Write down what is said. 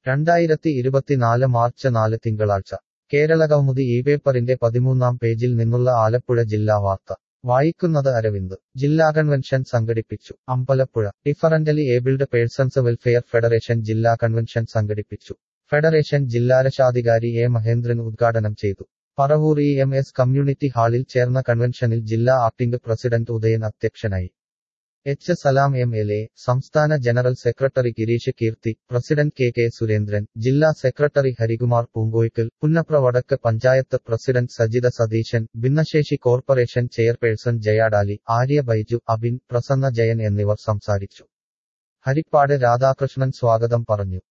രണ്ടായിരത്തി ഇരുപത്തിനാല് മാർച്ച് നാല് തിങ്കളാഴ്ച കേരളകൗമുദി ഈ പേപ്പറിന്റെ പതിമൂന്നാം പേജിൽ നിന്നുള്ള ആലപ്പുഴ ജില്ലാ വാർത്ത വായിക്കുന്നത് അരവിന്ദ് ജില്ലാ കൺവെൻഷൻ സംഘടിപ്പിച്ചു Ambalappuzha differently abled persons welfare federation ജില്ലാ കൺവെൻഷൻ സംഘടിപ്പിച്ചു ഫെഡറേഷൻ ജില്ലാരക്ഷാധികാരി എ മഹേന്ദ്രൻ ഉദ്ഘാടനം ചെയ്തു Paravur E M S community ഹാളിൽ ചേർന്ന കൺവെൻഷനിൽ ജില്ലാ ആക്ടിംഗ് പ്രസിഡന്റ് ഉദയൻ അധ്യക്ഷനായി H Salam M L A സംസ്ഥാന general secretary Girish Keerthi president K K Surendran ജില്ലാ സെക്രട്ടറി ഹരികുമാർ പൂങ്കോയ്ക്കൽ പുന്നപ്ര വടക്ക് പഞ്ചായത്ത് പ്രസിഡന്റ് സജിത സതീശൻ ഭിന്നശേഷി കോർപ്പറേഷൻ ചെയർപേഴ്സൺ ജയാഡാലി ആര്യ ബൈജു അബിൻ പ്രസന്ന ജയൻ എന്നിവർ സംസാരിച്ചു ഹരിപ്പാട് രാധാകൃഷ്ണൻ സ്വാഗതം പറഞ്ഞു